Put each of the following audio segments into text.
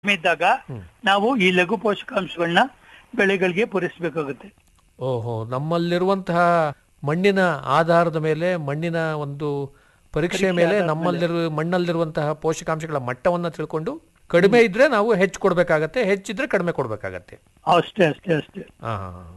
ಕಡಿಮೆ ಇದ್ದಾಗ ನಾವು ಈ ಲಘು ಪೋಷಕಾಂಶಗಳನ್ನ ಬೆಳೆಗಳಿಗೆ ಪೂರೈಸಬೇಕಾಗುತ್ತೆ ಓಹೋ ನಮ್ಮಲ್ಲಿರುವಂತಹ ಮಣ್ಣಿನ ಆಧಾರದ ಮೇಲೆ ಮಣ್ಣಿನ ಒಂದು ಪರೀಕ್ಷೆ ಮೇಲೆ ನಮ್ಮಲ್ಲಿರುವ ಮಣ್ಣಲ್ಲಿರುವಂತಹ ಪೋಷಕಾಂಶಗಳ ಮಟ್ಟವನ್ನ ತಿಳ್ಕೊಂಡು ಕಡಿಮೆ ಇದ್ರೆ ನಾವು ಹೆಚ್ಚು ಕೊಡಬೇಕಾಗತ್ತೆ ಹೆಚ್ಚಿದ್ರೆ ಕಡಿಮೆ ಕೊಡಬೇಕಾಗತ್ತೆ ಅಷ್ಟೇ ಅಷ್ಟೇ ಅಷ್ಟೇ ಆ,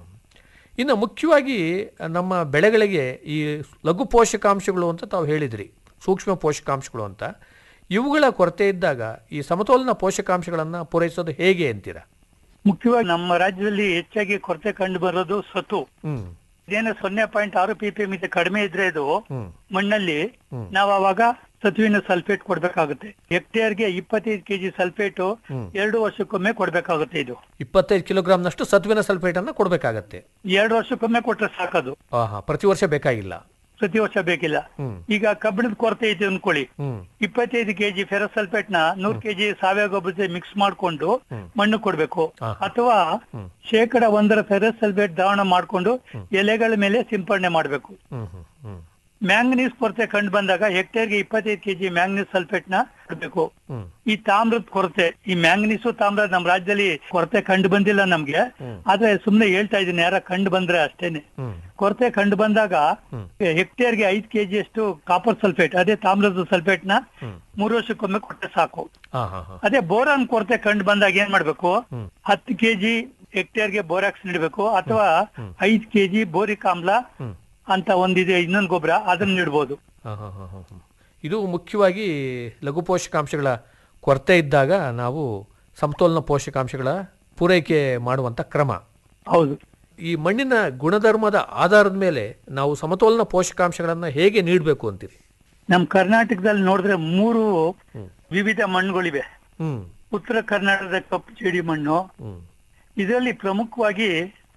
ಇನ್ನು ಮುಖ್ಯವಾಗಿ ನಮ್ಮ ಬೆಳೆಗಳಿಗೆ ಈ ಲಘು ಪೋಷಕಾಂಶಗಳು ಅಂತ ತಾವು ಹೇಳಿದ್ರಿ ಸೂಕ್ಷ್ಮ ಪೋಷಕಾಂಶಗಳು ಅಂತ ಇವುಗಳ ಕೊರತೆ ಇದ್ದಾಗ ಈ ಸಮತೋಲನ ಪೋಷಕಾಂಶಗಳನ್ನು ಪೂರೈಸೋದು ಹೇಗೆ ಅಂತೀರಾ ಮುಖ್ಯವಾಗಿ ನಮ್ಮ ರಾಜ್ಯದಲ್ಲಿ ಹೆಚ್ಚಾಗಿ ಕೊರತೆ ಕಂಡು ಬರೋದು ಸತು ಹ್ಮ್ ಇದೇನು ಸೊನ್ನೆ ಪಾಯಿಂಟ್ ಆರು ಪಿ ಪಿ ಮಿತಿ ಕಡಿಮೆ ಇದ್ರೆ ಇದು ಹ್ಮ್ ಮಣ್ಣಲ್ಲಿ ನಾವು ಅವಾಗ ಸತುವಿನ ಸಲ್ಫೇಟ್ ಕೊಡ್ಬೇಕಾಗುತ್ತೆ ಹೆಕ್ಟೇರ್ಗೆ ಇಪ್ಪತ್ತೈದು ಕೆಜಿ ಸಲ್ಫೇಟ್ ಹ್ಮ್. ಎರಡು ವರ್ಷಕ್ಕೊಮ್ಮೆ ಕೊಡ್ಬೇಕಾಗುತ್ತೆ ಇದು ಇಪ್ಪತ್ತೈದು ಕಿಲೋಗ್ರಾಮ್ನಷ್ಟು ಸತ್ವಿನ ಸಲ್ಫೇಟ್ ಅನ್ನ ಕೊಡಬೇಕಾಗತ್ತೆ ಎರಡು ವರ್ಷಕ್ಕೊಮ್ಮೆ ಕೊಟ್ರೆ ಸಾಕದು ಆಹಾ ಪ್ರತಿ ವರ್ಷ ಬೇಕಾಗಿಲ್ಲ ಪ್ರತಿ ವರ್ಷ ಬೇಕಿಲ್ಲ ಹ್ಮ್ ಈಗ ಕಬ್ಬಿಣದ ಕೊರತೆ ಐತೆ ಅನ್ಕೊಳ್ಳಿ ಹ್ಮ್ ಇಪ್ಪತ್ತೈದು ಕೆಜಿ ಫೆರಸಲ್ಫೇಟ್ ನ ನೂರ್ ಕೆಜಿ ಸಾವಯವ ಗೊಬ್ಬರ ಜೊತೆ ಮಿಕ್ಸ್ ಮಾಡ್ಕೊಂಡು ಹ್ಮ್. ಮಣ್ಣು ಕೊಡ್ಬೇಕು ಹಾ. ಅಥವಾ ಹ್ಮ್. ಶೇಕಡ ಒಂದರ ಫೆರಸಲ್ಫೇಟ್ ದ್ರಾವಣ ಮಾಡ್ಕೊಂಡು ಎಲೆಗಳ ಮೇಲೆ ಸಿಂಪಡಣೆ ಮಾಡ್ಬೇಕು ಹ್ಮ್ ಹ್ಮ್ ಹ್ಮ್ ಮ್ಯಾಂಗನೀಸ್ ಕೊರತೆ ಕಂಡು ಬಂದಾಗ ಹೆಕ್ಟೇರ್ಗೆ ಇಪ್ಪತ್ತೈದು ಕೆಜಿ ಮ್ಯಾಂಗನೀಸ್ ಸಲ್ಫೇಟ್ ನ ಕೊಡ್ಬೇಕು ಹ್ಮ್ ಈ ತಾಮ್ರದ ಕೊರತೆ ಈ ಮ್ಯಾಂಗನೀಸು ತಾಮ್ರ ನಮ್ಮ ರಾಜ್ಯದಲ್ಲಿ ಕೊರತೆ ಕಂಡು ಬಂದಿಲ್ಲ ನಮ್ಗೆ ಹ್ಮ್. ಆದ್ರೆ ಸುಮ್ನೆ ಹೇಳ್ತಾ ಇದೀನಿ ಯಾರ ಕಂಡು ಬಂದ್ರೆ ಅಷ್ಟೇನೆ ಹ್ಮ್ ಕೊರತೆ ಕಂಡು ಬಂದಾಗ ಹ್ಮ್. ಹೆಕ್ಟೇರ್ಗೆ ಐದು ಕೆಜಿ ಅಷ್ಟು ಕಾಪರ್ ಸಲ್ಫೇಟ್ ಅದೇ ತಾಮ್ರದ ಸಲ್ಫೇಟ್ ನ ಹ್ಮ್ ಮೂರು ವರ್ಷಕ್ಕೊಮ್ಮೆ ಕೊಟ್ಟರೆ ಸಾಕು ಹಾ ಹಾ ಹಾ ಅದೇ ಬೋರಾನ್ ಕೊರತೆ ಕಂಡು ಬಂದಾಗ ಏನ್ ಮಾಡ್ಬೇಕು ಹ್ಮ್. ಹತ್ತು ಕೆಜಿ ಹೆಕ್ಟೇರ್ಗೆ ಬೋರಾಕ್ಸ್ ನೀಡಬೇಕು ಅಥವಾ ಹ್ಮ್. ಐದು ಕೆಜಿ ಬೋರಿಕ್ ಆಮ್ಲ ಹ್ಮ್ ಅಂತ ಒಂದಿದೆ ಇನ್ನೊಂದು ಗೊಬ್ಬರ ಅದನ್ನ ನೀಡ್ಬೋದು ಹಾ, ಹಾ, ಹಾ, ಹಾ, ಹಾ. ಇದು ಮುಖ್ಯವಾಗಿ ಲಘು ಪೋಷಕಾಂಶಗಳ ಕೊರತೆ ಇದ್ದಾಗ ನಾವು ಸಮತೋಲನ ಪೋಷಕಾಂಶಗಳ ಪೂರೈಕೆ ಮಾಡುವಂತ ಕ್ರಮ ಹೌದು ಈ ಮಣ್ಣಿನ ಗುಣಧರ್ಮದ ಆಧಾರದ ಮೇಲೆ ನಾವು ಸಮತೋಲನ ಪೋಷಕಾಂಶಗಳನ್ನ ಹೇಗೆ ನೀಡಬೇಕು ಅಂತೀರಿ ನಮ್ ಕರ್ನಾಟಕದಲ್ಲಿ ನೋಡಿದ್ರೆ ಮೂರು ಹ್ಮ್. ವಿವಿಧ ಮಣ್ಣುಗಳಿವೆ ಹ್ಮ್ ಉತ್ತರ ಕರ್ನಾಟಕದ ಕಪ್ಪು ಜೇಡಿ ಮಣ್ಣು ಹ್ಮ್ ಇದರಲ್ಲಿ ಪ್ರಮುಖವಾಗಿ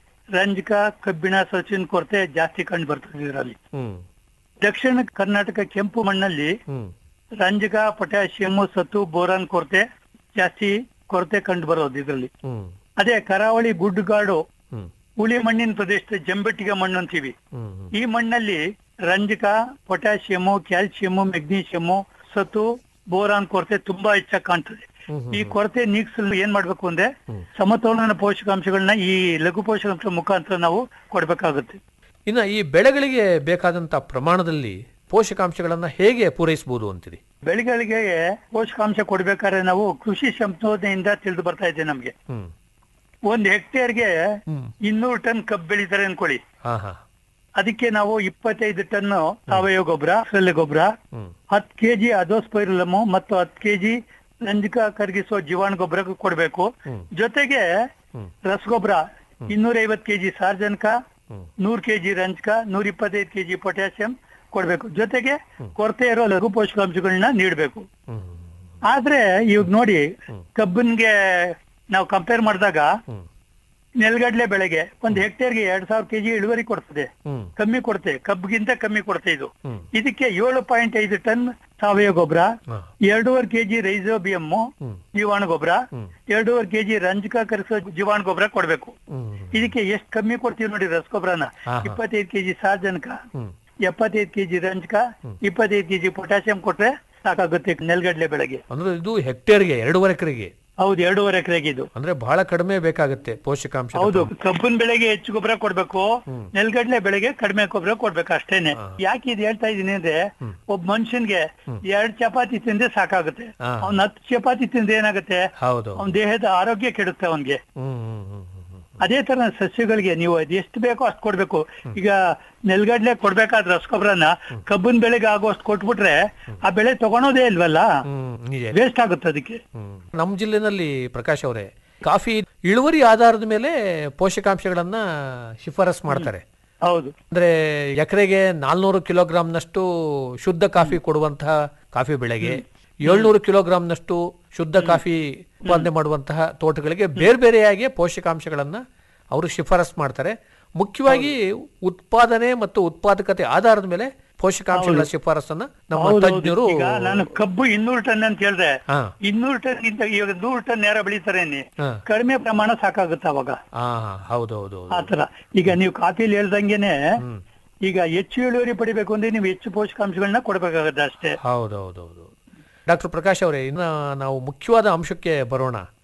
ರಂಜಕ ಕಬ್ಬಿಣ ಸಚಿನ್ ಕೊರತೆ ಜಾಸ್ತಿ ಕಂಡು ಬರ್ತದೆ ಇದರಲ್ಲಿ ಹ್ಮ್ ದಕ್ಷಿಣ ಕರ್ನಾಟಕ ಕೆಂಪು ಮಣ್ಣಲ್ಲಿ ಹ್ಮ್ ರಂಜಕ ಪೊಟ್ಯಾಷಿಯಂ ಸತ್ತು ಬೋರಾನ್ ಕೊರತೆ ಜಾಸ್ತಿ ಕೊರತೆ ಕಂಡು ಬರೋದು ಇದರಲ್ಲಿ ಹ್ಮ್ ಅದೇ ಕರಾವಳಿ ಗುಡ್ಡುಗಾಡು ಹ್ಮ್ ಹುಳಿ ಮಣ್ಣಿನ ಪ್ರದೇಶದ ಜಂಬೆಟ್ಟಿಗೆ ಮಣ್ಣು ಅಂತೀವಿ ಹ್ಮ್ ಹ್ಮ್ ಈ ಮಣ್ಣಲ್ಲಿ ರಂಜಕ ಪೊಟ್ಯಾಷಿಯಂ ಕ್ಯಾಲ್ಸಿಯಂ ಮೆಗ್ನೀಷಿಯಂ ಸತು ಬೋರಾನ್ ಕೊರತೆ ತುಂಬಾ ಹೆಚ್ಚಾಗಿ ಕಾಣ್ತದೆ ಹ್ಮ್ ಹ್ಮ್ ಈ ಕೊರತೆ ನೀಗಿಸಲು ಏನ್ ಮಾಡ್ಬೇಕು ಅಂದ್ರೆ ಹ್ಮ್. ಸಮತೋಲನ ಪೋಷಕಾಂಶಗಳನ್ನ ಈ ಲಘು ಪೋಷಕಾಂಶ ಮುಖಾಂತರ ನಾವು ಕೊಡ್ಬೇಕಾಗುತ್ತೆ ಇನ್ನು ಈ ಬೆಳೆಗಳಿಗೆ ಬೇಕಾದಂತ ಪ್ರಮಾಣದಲ್ಲಿ ಪೋಷಕಾಂಶಗಳನ್ನ ಹೇಗೆ ಪೂರೈಸಬಹುದು ಅಂತೀರಿ ಬೆಳೆಗಳಿಗೆ ಪೋಷಕಾಂಶ ಕೊಡ್ಬೇಕಾದ್ರೆ ನಾವು ಕೃಷಿ ಸಂಶೋಧನೆಯಿಂದ ತಿಳಿದು ಬರ್ತಾ ಇದೆ ನಮ್ಗೆ ಹ್ಮ್ ಒಂದ್ ಹೆಕ್ಟೇರ್ಗೆ ಹ್ಮ್ ಇನ್ನೂರು ಟನ್ ಕಬ್ಬು ಬೆಳಿತಾರೆ ಅನ್ಕೊಳ್ಳಿ ಹಾ ಹಾ ಅದಕ್ಕೆ ನಾವು ಇಪ್ಪತ್ತೈದು ಟನ್ ಸಾವಯವ ಗೊಬ್ಬರ ಸೊಳ್ಳೆ ಗೊಬ್ಬರ ಹ್ಮ್ ಹತ್ತು ಕೆಜಿ ಅಜೋಸ್ಪೈರುಲಮು ಮತ್ತು ಹತ್ತು ಕೆಜಿ ರಂಜಕ ಕರಗಿಸುವ ಜೀವಾಣು ಗೊಬ್ಬರ ಕೊಡ್ಬೇಕು ಹ್ಮ್. ಜೊತೆಗೆ ಹ್ಮ್ ರಸಗೊಬ್ಬರ ಇನ್ನೂರ ಐವತ್ತು ಕೆಜಿ ಸಾರ್ವಜನಿಕ ಹ್ಮ್ ನೂರ್ ಕೆಜಿ ರಂಜಕ ನೂರ ಇಪ್ಪತ್ತೈದು ಕೆಜಿ ಪೊಟ್ಯಾಸಿಯಂ ಕೊಡ್ಬೇಕು ಜೊತೆಗೆ ಕೊರತೆ ಇರೋ ಲಘು ಪೋಷಕಾಂಶಗಳನ್ನ ನೀಡಬೇಕು ಹ್ಮ್ ಆದ್ರೆ ಇವಾಗ ನೋಡಿ ಕಬ್ಬಿನ್ಗೆ ನಾವು ಕಂಪೇರ್ ಮಾಡಿದಾಗ ಹ್ಮ್ ನೆಲಗಡಲೆ ಬೆಳೆಗೆ ಒಂದು ಹೆಕ್ಟೇರ್ಗೆ ಎರಡ್ ಸಾವಿರ ಕೆಜಿ ಇಳುವರಿ ಕೊಡ್ತದೆ ಹ್ಮ್ ಕಮ್ಮಿ ಕೊಡುತ್ತೆ ಕಬ್ಬಿಗಿಂತ ಕಮ್ಮಿ ಕೊಡುತ್ತೆ ಇದು ಹ್ಮ್ ಇದಕ್ಕೆ ಏಳು ಪಾಯಿಂಟ್ ಐದು ಟನ್ ಸಾವಯವ ಗೊಬ್ಬರ ಹಾ ಎರಡೂವರೆ ಕೆಜಿ ರೈಸೋಬಿಯಂ ಹ್ಮ್ ಜೀವಾಣು ಗೊಬ್ಬರ ಹ್ಮ್ ಎರಡೂವರೆ ಕೆಜಿ ರಂಜಕ ಕರಿಸೋ ಜೀವಾಣು ಗೊಬ್ಬರ ಕೊಡ್ಬೇಕು ಹ್ಮ್ ಇದಕ್ಕೆ ಎಷ್ಟು ಕಮ್ಮಿ ಕೊಡ್ತೀವಿ ನೋಡಿ ರಸಗೊಬ್ಬರನ ಹಾ, ಹಾ. ಇಪ್ಪತ್ತೈದು ಕೆಜಿ ಸಾರ್ವಜನಿಕ ಹ್ಮ್ ಎಪ್ಪತ್ತೈದು ಕೆಜಿ ರಂಜಕ ಇಪ್ಪತ್ತೈದು ಕೆಜಿ ಪೊಟ್ಯಾಸಿಯಂ ಕೊಟ್ರೆ ಸಾಕಾಗುತ್ತೆ ನೆಲಗಡಲೆ ಬೆಳೆಗೆ ಅಂದ್ರೆ ಇದು ಹೆಕ್ಟೇರ್ಗೆ ಎರಡೂವರೆ ಎಕರೆಗೆ ಹೌದು ಎರಡೂವರೆ ಎಕರೆಗೆ ಇದು ಅಂದ್ರೆ ಬಹಳ ಕಡಿಮೆ ಬೇಕಾಗುತ್ತೆ ಪೋಷಕಾಂಶ ಹೌದು ಕಬ್ಬಿನ ಬೆಳೆಗೆ ಹೆಚ್ಚು ಗೊಬ್ಬರ ಕೊಡ್ಬೇಕು ಹ್ಮ್. ನೆಲಗಡಲೆ ಬೆಳೆಗೆ ಕಡಿಮೆ ಗೊಬ್ಬರ ಕೊಡ್ಬೇಕು ಅಷ್ಟೇನೆ ಹಾ. ಯಾಕೆ ಇದು ಹೇಳ್ತಾ ಇದೀನಿ ಅಂದ್ರೆ ಹ್ಮ್. ಒಬ್ಬ ಮನುಷ್ಯನ್ಗೆ ಎರಡ್ ಚಪಾತಿ ತಿಂದ್ರೆ ಸಾಕಾಗುತ್ತೆ ಹಾ. ಅವ್ನ್ ಹತ್ತು ಚಪಾತಿ ತಿಂದ್ರೆ ಏನಾಗುತ್ತೆ ಹೌದು ಅವನ ದೇಹದ ಆರೋಗ್ಯ ಕೆಡುತ್ತೆ ಅವನ್ಗೆ ಹ್ಮ್ ಹ್ಮ್ ಹ್ಮ್ ಹ್ಮ್ ಹ್ಮ್ ಅದೇ ತರ ಸಸ್ಯಗಳಿಗೆ ನೀವು ಅದ್ ಎಷ್ಟು ಬೇಕೋ ಅಷ್ಟು ಕೊಡ್ಬೇಕು ಈಗ ನೆಲ್ಗಡ್ಲೆ ಕೊಡ್ಬೇಕಾದ್ರೆ ರಸಗೊಬ್ಬರನ ಕಬ್ಬಿನ ಬೆಳೆಗೆ ಆಗೋಷ್ಟು ಕೊಟ್ಬಿಟ್ರೆ ಆ ಬೆಳೆ ತಗೊಳೋದೇ ಇಲ್ವಲ್ಲ ಹ್ಮ್ ನಿಜ ವೇಸ್ಟ್ ಆಗುತ್ತೆ ಅದಕ್ಕೆ ಹ್ಮ್. ನಮ್ಮ ಜಿಲ್ಲೆನಲ್ಲಿ ಪ್ರಕಾಶ್ ಅವರೇ ಕಾಫಿ ಇಳುವರಿ ಆಧಾರದ ಮೇಲೆ ಪೋಷಕಾಂಶಗಳನ್ನ ಶಿಫಾರಸ್ ಮಾಡ್ತಾರೆ ಹೌದು ಅಂದ್ರೆ ಎಕರೆಗೆ ನಾಲ್ನೂರು ಕಿಲೋಗ್ರಾಂನಷ್ಟು ಶುದ್ಧ ಕಾಫಿ ಕೊಡುವಂತಹ ಕಾಫಿ ಬೆಳೆಗೆ ಏಳ್ನೂರು ಕಿಲೋಗ್ರಾಂನಷ್ಟು ಶುದ್ಧ ಕಾಫಿ ಉತ್ಪಾದನೆ ಮಾಡುವಂತಹ ತೋಟಗಳಿಗೆ ಬೇರೆ ಬೇರೆಯಾಗಿ ಪೋಷಕಾಂಶಗಳನ್ನ ಅವರು ಶಿಫಾರಸ್ ಮಾಡ್ತಾರೆ ಮುಖ್ಯವಾಗಿ ಉತ್ಪಾದನೆ ಮತ್ತು ಉತ್ಪಾದಕತೆ ಆಧಾರದ ಮೇಲೆ ಪೋಷಕಾಂಶಗಳ ಶಿಫಾರಸನ್ನ ನಮ್ಮ ಹೌದು, ಹೌದು. ತಜ್ಞರು ಈಗ ನಾನು ಕಬ್ಬು ಇನ್ನೂರು ಟನ್ ಅಂತ ಹೇಳ್ದೆ ಹಾ ಇನ್ನೂರು ಟನ್ ಗಿಂತ ಇವಾಗ ನೂರು ಟನ್ ನೇರ ಬೆಳಿತಾರೆ ಅನ್ನಿ. ಹಾ ಕಡಿಮೆ ಪ್ರಮಾಣ ಸಾಕಾಗುತ್ತೆ ಅವಾಗ ಹಾ ಹೌದು ಹೌದು ಹೌದು ಆತರ ಈಗ ನೀವು ಕಾಫಿಲಿ ಹೇಳ್ದಂಗೆನೆ ಹ್ಮ್ ಈಗ ಹೆಚ್ಚು ಇಳುವರಿ ಪಡಿಬೇಕು ಅಂದ್ರೆ ನೀವು ಹೆಚ್ಚು ಪೋಷಕಾಂಶಗಳನ್ನ ಕೊಡ್ಬೇಕಾಗತ್ತೆ ಅಷ್ಟೇ ಹೌದು ಹೌದು ಹೌದು ಡಾಕ್ಟರ್ ಪ್ರಕಾಶ್ ಅವರೇ ಇನ್ನ ನಾವು ಮುಖ್ಯವಾದ ಅಂಶಕ್ಕೆ ಬರೋಣ